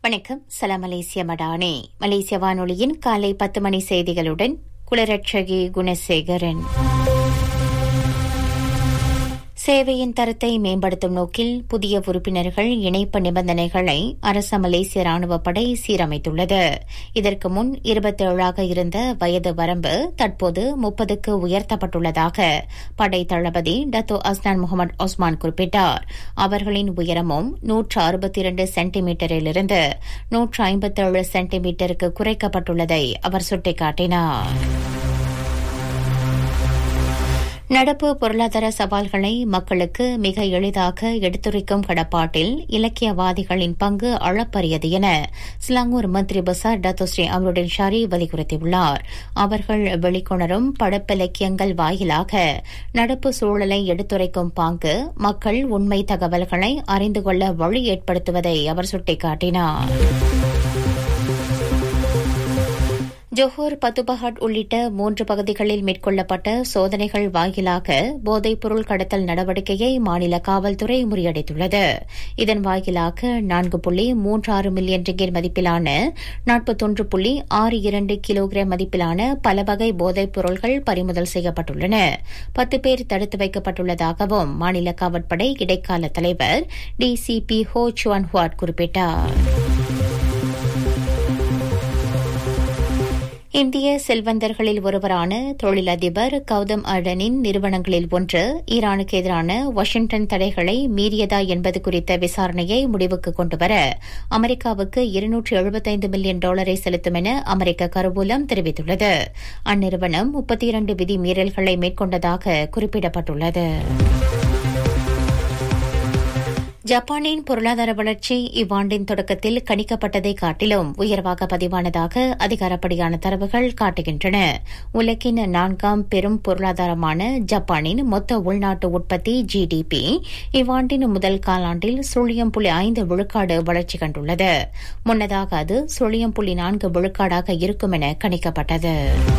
வணக்கம் சலாம் மலேசிய மடானே மலேசிய வானொலியின் காலை பத்து மணி செய்திகளுடன் குலரட்சகி குணசேகரன் சேவையின் தரத்தை மேம்படுத்தும் நோக்கில் புதிய உறுப்பினர்கள் இணைப்பு நிபந்தனைகளை அரச மலேசிய ராணுவ படை சீரமைத்துள்ளது இதற்கு முன் இருபத்தேழாக இருந்த வயது வரம்பு தற்போது முப்பதுக்கு உயர்த்தப்பட்டுள்ளதாக படை தளபதி டத்தோ அஸ்னான் முகமது ஒஸ்மான் குறிப்பிட்டார் அவர்களின் உயரமும் நூற்று அறுபத்தி இரண்டு சென்டிமீட்டரிலிருந்து நூற்று ஐம்பத்தேழு சென்டிமீட்டருக்கு குறைக்கப்பட்டுள்ளதை அவர் சுட்டிக்காட்டினார் நடப்பு பொருளாதார சவால்களை மக்களுக்கு மிக எளிதாக எடுத்துரைக்கும் கடப்பாட்டில் இலக்கியவாதிகளின் பங்கு அளப்பரியது என சிலாங்கூர் மந்திரி பசார் டத்தோஸ்ரீ அமருடன் ஷாரி வலியுறுத்தியுள்ளார் அவர்கள் வெளிக்கொணரும் படப்பிலக்கியங்கள் வாயிலாக நடப்பு சூழலை எடுத்துரைக்கும் பாங்கு மக்கள் உண்மை தகவல்களை அறிந்து கொள்ள வழி ஏற்படுத்துவதை அவர் சுட்டிக்காட்டினார் ஜோஹர் பத்துபஹாட் உள்ளிட்ட மூன்று பகுதிகளில் மேற்கொள்ளப்பட்ட சோதனைகள் வாயிலாக போதைப்பொருள் கடத்தல் நடவடிக்கையை மாநில காவல்துறை முறியடித்துள்ளது இதன் வாயிலாக நான்கு புள்ளி மூன்று ஆறு மில்லியன் ரிங்கெட் மதிப்பிலான நாற்பத்தொன்று புள்ளி ஆறு இரண்டு கிலோகிராம் மதிப்பிலான பல வகை போதைப் பொருள்கள் பறிமுதல் செய்யப்பட்டுள்ளன பத்து பேர் தடுத்து வைக்கப்பட்டுள்ளதாகவும் மாநில காவற்படை இடைக்கால தலைவர் டிசிபி ஹோ சுவான் ஹுவாட் குறிப்பிட்டார் இந்திய செல்வந்தர்களில் ஒருவரான தொழிலதிபர் கௌதம் அடனின் நிறுவனங்களில் ஒன்று ஈரானுக்கு எதிரான வாஷிங்டன் தடைகளை மீறியதா என்பது குறித்த விசாரணையை முடிவுக்கு கொண்டுவர அமெரிக்காவுக்கு இருநூற்று எழுபத்தைந்து மில்லியன் டாலரை செலுத்தும் என அமெரிக்க கருவூலம் தெரிவித்துள்ளது அந்நிறுவனம் முப்பத்தி இரண்டு விதி மீறல்களை மேற்கொண்டதாக குறிப்பிடப்பட்டுள்ளது ஜப்பானின் பொருளாதார வளர்ச்சி இவ்வாண்டின் தொடக்கத்தில் கணிக்கப்பட்டதை காட்டிலும் உயர்வாக பதிவானதாக அதிகாரப்படியான தரவுகள் காட்டுகின்றன உலகின் நான்காம் பெரும் பொருளாதாரமான ஜப்பானின் மொத்த உள்நாட்டு உற்பத்தி ஜிடிபி இவ்வாண்டின் முதல் காலாண்டில் சுழியம் புள்ளி ஐந்து விழுக்காடு வளர்ச்சி கண்டுள்ளது முன்னதாக அது சுழியம் புள்ளி நான்கு விழுக்காடாக இருக்கும் என கணிக்கப்பட்டது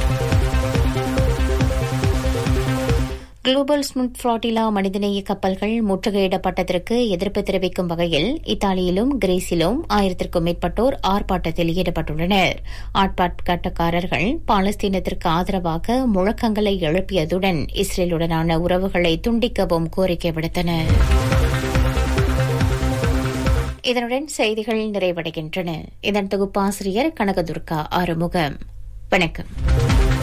குளோபல் ஸ்முத் ஃபிளாட்டிலா மனிதநேய கப்பல்கள் முற்றுகையிடப்பட்டதற்கு எதிர்ப்பு தெரிவிக்கும் வகையில் இத்தாலியிலும் கிரீஸிலும் ஆயிரத்திற்கும் மேற்பட்டோர் ஆர்ப்பாட்டத்தில் ஈடுபட்டுள்ளனர் ஆர்ப்பாட்டக்காரர்கள் பாலஸ்தீனத்திற்கு ஆதரவாக முழக்கங்களை எழுப்பியதுடன் இஸ்ரேலுடனான உறவுகளை துண்டிக்கவும் கோரிக்கை விடுத்தனர் இதனுடன் செய்திகள் நிறைவடைகின்றன இதன் தொகுப்பாசிரியர் கனகதுர்கா ஆறுமுகம் வணக்கம்